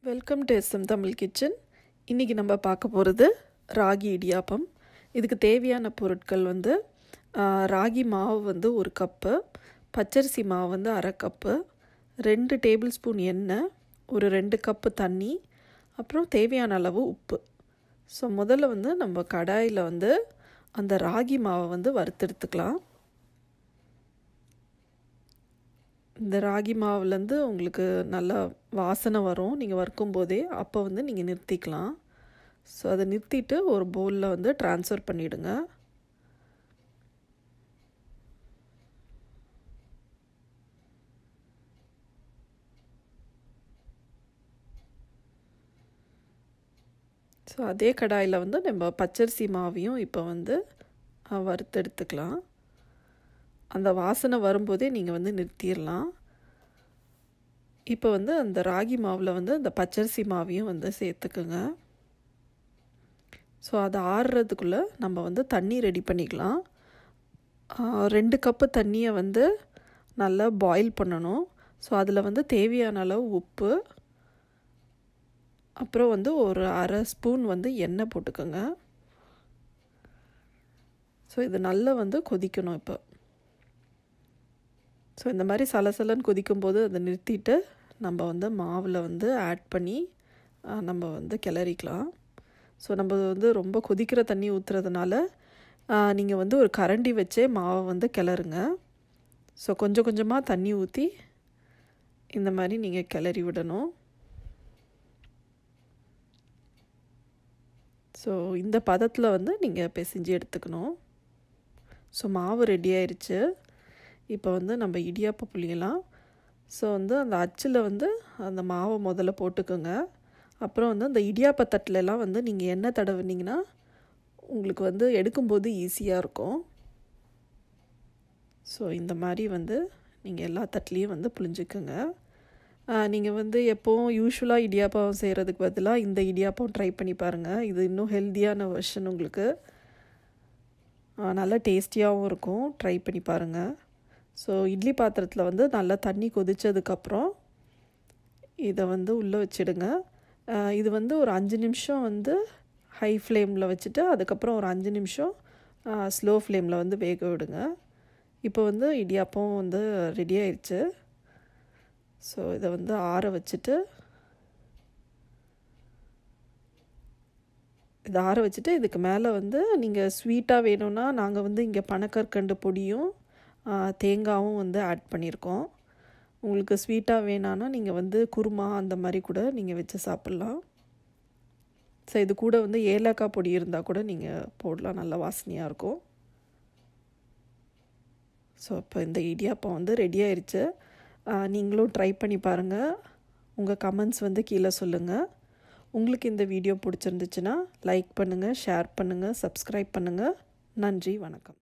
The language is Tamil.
welcome to SM Tamil kitchen இன்றைக்கி நம்ம பார்க்க போகிறது ராகி இடியாப்பம் இதுக்கு தேவையான பொருட்கள் வந்து ஆ, ராகி மாவு வந்து ஒரு கப்பு பச்சரிசி மாவு வந்து அரை கப்பு ரெண்டு டேபிள் ஸ்பூன் எண்ணெய் ஒரு ரெண்டு கப்பு தண்ணி அப்புறம் தேவையான அளவு உப்பு ஸோ முதல்ல வந்து நம்ம கடாயில் வந்து அந்த ராகி மாவை வந்து வறுத்தெடுத்துக்கலாம் இந்த ராகி மாவுலேருந்து உங்களுக்கு நல்லா வாசனை வரும் நீங்கள் வறுக்கும் போதே அப்போ வந்து நீங்கள் நிறுத்திக்கலாம் ஸோ அதை நிறுத்திட்டு ஒரு பவுலில் வந்து ட்ரான்ஸ்ஃபர் பண்ணிவிடுங்க ஸோ அதே கடாயில் வந்து நம்ம பச்சரிசி மாவையும் இப்போ வந்து அஹ், வறுத்தெடுத்துக்கலாம் அந்த வாசனை வரும்போதே நீங்கள் வந்து நிறுத்திடலாம் இப்போ வந்து அந்த ராகி மாவில் வந்து அந்த பச்சரிசி மாவையும் வந்து சேர்த்துக்குங்க ஸோ அது ஆறுறதுக்குள்ளே நம்ம வந்து தண்ணி ரெடி பண்ணிக்கலாம் ஆ, ரெண்டு கப்பு தண்ணியை வந்து நல்லா பாயில் பண்ணணும் ஸோ அதில் வந்து தேவையான அளவு உப்பு அப்புறம் வந்து ஒரு அரை ஸ்பூன் வந்து எண்ணெய் போட்டுக்கோங்க ஸோ இது நல்லா வந்து கொதிக்கணும் இப்போ ஸோ இந்த மாதிரி சலசலன்னு கொதிக்கும்போது அதை நிறுத்திட்டு நம்ம வந்து மாவில் வந்து ஆட் பண்ணி ஆ, நம்ம வந்து கிளறிக்கலாம் ஸோ நம்ம வந்து ரொம்ப கொதிக்கிற தண்ணி ஊற்றுறதுனால நீங்கள் வந்து ஒரு கரண்டி வச்சே மாவை வந்து கிளறுங்க ஸோ கொஞ்சம் கொஞ்சமாக தண்ணி ஊற்றி இந்த மாதிரி நீங்கள் கிளறி விடணும் ஸோ இந்த பதத்தில் வந்து நீங்கள் பிசைஞ்சு எடுத்துக்கணும் ஸோ மாவு ரெடி ஆயிருச்சு இப்போ வந்து நம்ம இடியாப்ப புளியலாம் ஸோ வந்து அந்த அச்சில் வந்து அந்த மாவை முதல்ல போட்டுக்கோங்க அப்புறம் வந்து அந்த இடியாப்ப தட்டிலலாம் வந்து நீங்கள் எண்ணெய் தடவுனீங்கன்னா உங்களுக்கு வந்து எடுக்கும்போது ஈஸியாக இருக்கும் ஸோ இந்த மாதிரி வந்து நீங்கள் எல்லா தட்டுலேயும் வந்து புளிஞ்சுக்குங்க நீங்கள் வந்து எப்போவும் யூஸ்வலாக இடியாப்பம் செய்கிறதுக்கு பதிலாக இந்த இடியாப்பம் ட்ரை பண்ணி பாருங்கள் இது இன்னும் ஹெல்த்தியான வெர்ஷன் உங்களுக்கு ஆ, நல்லா டேஸ்டியாகவும் இருக்கும் ட்ரை பண்ணி பாருங்கள் ஸோ இட்லி பாத்திரத்தில் வந்து நல்லா தண்ணி கொதிச்சதுக்கப்புறம் இதை வந்து உள்ளே வச்சிடுங்க ஆ, இது வந்து ஒரு அஞ்சு நிமிஷம் வந்து ஹை ஃப்ளேமில் வச்சுட்டு அதுக்கப்புறம் ஒரு அஞ்சு நிமிஷம் ஸ்லோ ஃப்ளேமில் வந்து வேக விடுங்க இப்போ வந்து இடியாப்பம் வந்து ரெடி ஆயிடுச்சு ஸோ இதை வந்து ஆற வச்சுட்டு இதை ஆற வச்சுட்டு இதுக்கு மேலே வந்து நீங்கள் ஸ்வீட்டாக வேணும்னா நாங்கள் வந்து இங்கே பனக்கற்கண்டு பொடியும் ஆ, தேங்காவும் வந்து ஆட் பண்ணியிருக்கோம் உங்களுக்கு ஸ்வீட்டாக வேணான்னா நீங்கள் வந்து குருமா அந்த மாதிரி கூட நீங்கள் வச்சு சாப்பிட்லாம் ஸோ இது கூட வந்து ஏலக்காய் பொடி இருந்தால் கூட நீங்கள் போடலாம் நல்ல வாசனையாக இருக்கும் ஸோ இப்போ இந்த இடியாப்பம் வந்து ரெடி ஆயிருச்சு ஆ, நீங்களும் ட்ரை பண்ணி பாருங்கள் உங்கள் கமெண்ட்ஸ் வந்து கீழே சொல்லுங்கள் உங்களுக்கு இந்த வீடியோ பிடிச்சிருந்துச்சுன்னா லைக் பண்ணுங்கள் ஷேர் பண்ணுங்கள் சப்ஸ்கிரைப் பண்ணுங்கள் நன்றி வணக்கம்